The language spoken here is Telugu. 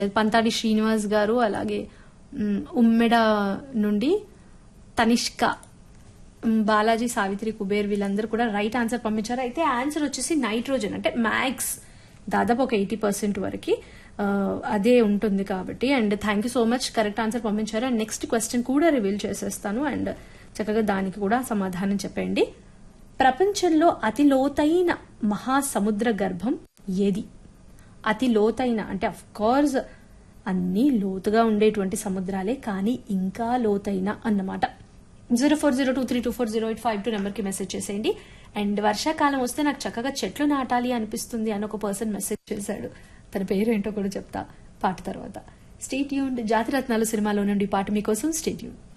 పంతాడి శ్రీనివాస్ గారు అలాగే మ్, ఉమ్మెడ నుండి తనిష్క మ్, బాలాజీ సావిత్రి కుబేర్ వీళ్ళందరూ కూడా రైట్ ఆన్సర్ పంపించారు అయితే ఆన్సర్ వచ్చేసి నైట్రోజన్ అంటే మ్యాక్స్ దాదాపు ఒక ఎయిటీ పర్సెంట్ వరకు ఆ, అదే ఉంటుంది కాబట్టి and thank you so much correct answer పంపించారు అండ్ నెక్స్ట్ క్వశ్చన్ కూడా రివీల్ చేసేస్తాను అండ్ చక్కగా దానికి కూడా సమాధానం చెప్పండి ప్రపంచంలో అతి లోతైన మహాసముద్ర గర్భం ఏది అతి లోతైన అంటే అఫ్ కోర్స్ అన్ని లోతుగా ఉండేటువంటి సముద్రాలే కానీ ఇంకా లోతైన అన్నమాట zero four zero two three two four zero eight five two నెంబర్కి మెసేజ్ చేసేయండి అండ్ వర్షాకాలం వస్తే నాకు చక్కగా చెట్లు నాటాలి అనిపిస్తుంది అని ఒక పర్సన్ మెసేజ్ చేశాడు తన పేరు ఏంటో కూడా చెప్తా పాట తర్వాత స్టేట్ యూన్ జాతిరత్నాలు సినిమాలో నుండి పాట మీకోసం స్టేట్ యూన్